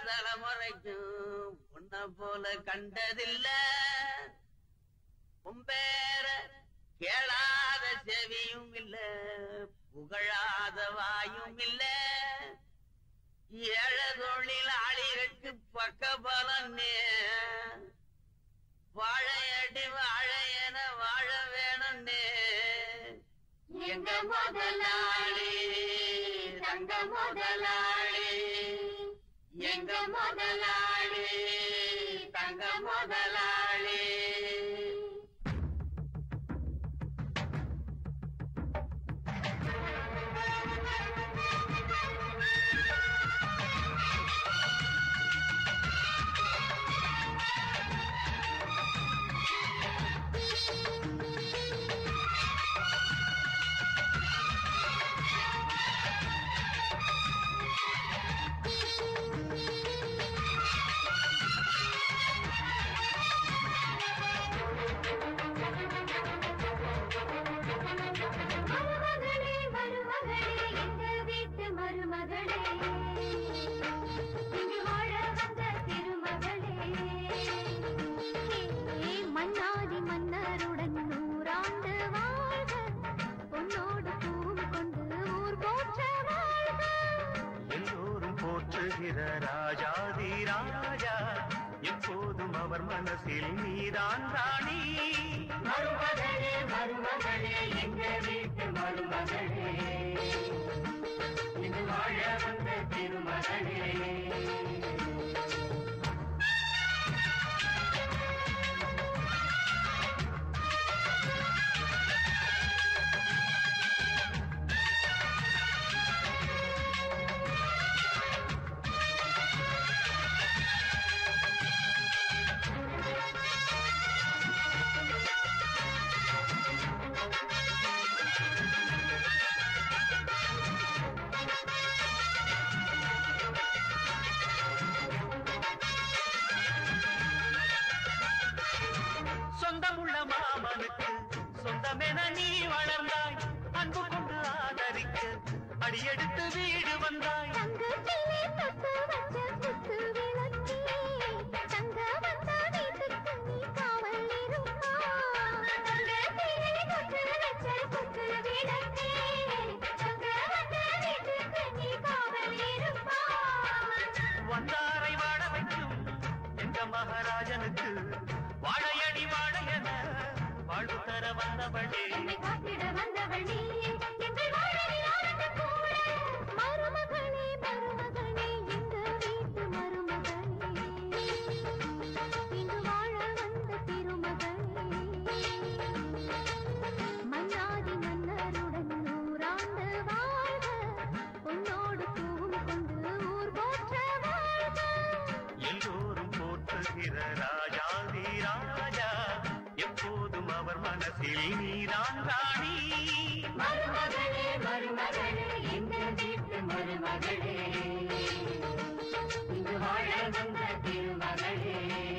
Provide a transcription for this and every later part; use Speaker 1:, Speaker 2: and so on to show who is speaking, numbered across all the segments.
Speaker 1: தலைமுறைக்கும் உன்ன போல கண்டதில்ல உம்பேர கேளாத செவியும் இல்ல புகழாத வாயும் இல்ல ஏழ தொழிலாளிகளுக்கு பக்க பலனே வாழையடி வாழையன வாழ வேணும்னே எங்க முதலாளி தங்க முதலாளி எங்க முதலாளி தங்க முதலாளி
Speaker 2: மருமகளே மருமகளே எங்க வீட்டு மருமகளே இங்கு வாழ வந்த திருமகளே ஏ மன்னாதி மன்னருடன் நூறாண்டு வாழ்க பொன்னோடு பூவு கொண்டு ஊர் போற்ற வாழ்க
Speaker 3: எல்லோரும் போற்றுகிற ராஜாதி ராஜா எப்போதும் அவர் மனசில் நீதான் ராணி
Speaker 1: மருமகளே மருமகளே எங்க வீட்டு மருமகளே இது வாழ வந்த திருமகளே
Speaker 3: சொந்தமுள்ள மாமனுக்கு சொந்தமென நீ வளர்ந்தாய் அன்பு கொண்டு ஆதரிக்க அடியெடுத்து வீடு வந்தாய்
Speaker 2: தங்கத்திலே தொட்டு வச்ச குத்து விளக்கே தங்க வந்த வீட்டுக்கு நீ காவல் இருப்பா தங்கத்திலே தொட்டு வச்ச குத்து விளக்கே தங்க வந்த வீட்டுக்கு நீ காவல் இருப்பா
Speaker 3: வந்தாரை வாழ வைக்கும் எங்க மகாராஜனுக்கு வாழையடி வாழையன வாழ்வு தர வந்தவளே
Speaker 2: என்னை காத்திட வந்தவள் நீ எங்கள் வாழ்வில் ஆனந்த கூட மருமகளே மருமகளே எங்க வீட்டு மருமகளே இங்கு வாழ வந்த திருமகளே மன்னாதி மன்னருடன் நூறாண்டு வாழ்க உன்னோடு பூவும் கொண்டு ஊர் போற்ற வாழ்க
Speaker 3: எல்லோரும் போற்றுகிற ராஜாதி ராஜா எப்போதும் அவர் மனசில் நீதான் ராணி
Speaker 1: மருமகளே மருமகளே எங்க வீட்டு மருமகளே இங்கு வாழ வந்த திருமகளே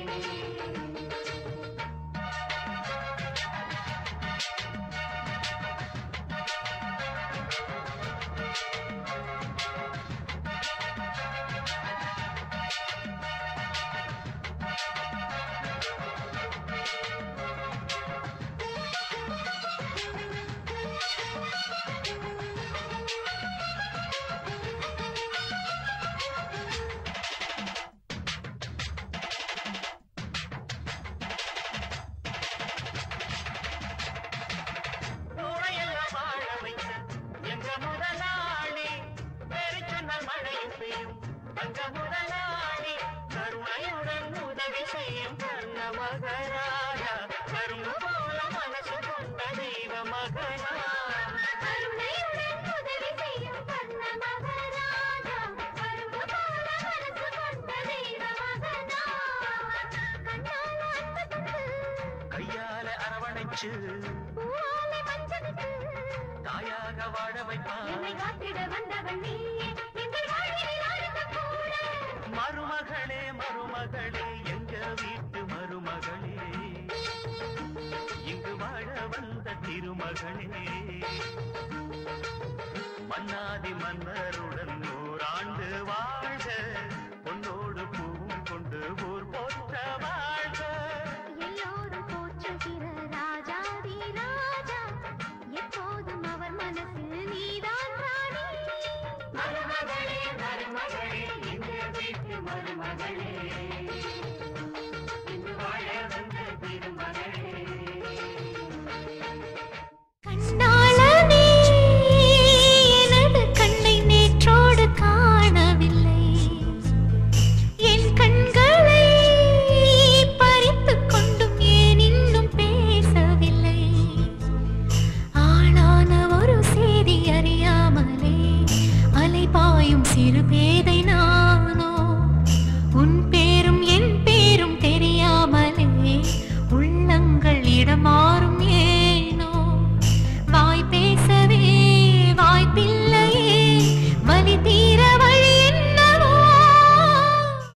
Speaker 3: ஊரையெல்லாம் வாழ வைத்த எங்க முதலாளி பேரு சொன்னால் மழையும் பெய்யும் அங்க முதலாளி கருணையுடன் உதவி செய்யும் கர்ண மகராஜா கரும்பு போல மனசு கொண்ட தெய்வ மகனா
Speaker 2: கருணையுடன் உதவி செய்யும் கண்ண மகராஜா கரும்பு போல மனசு கொண்ட தெய்வ மகனா கண்ணால அன்பு தந்து
Speaker 3: கையால அரவணைச்சு
Speaker 2: பூவாலை மஞ்சளுக்கு
Speaker 3: தாயாக வாழ வைப்பான்
Speaker 2: என்னை காத்திட வந்தவள் நீயே எங்கள் வாழ்வில் ஆனந்த கூட
Speaker 3: மருமகளே மருமகளே எங்க வீட்டு மருமகளே இங்கு வாழ வந்த திருமகளே மன்னாதி மன்னருடன் நூறாண்டு வாழ்க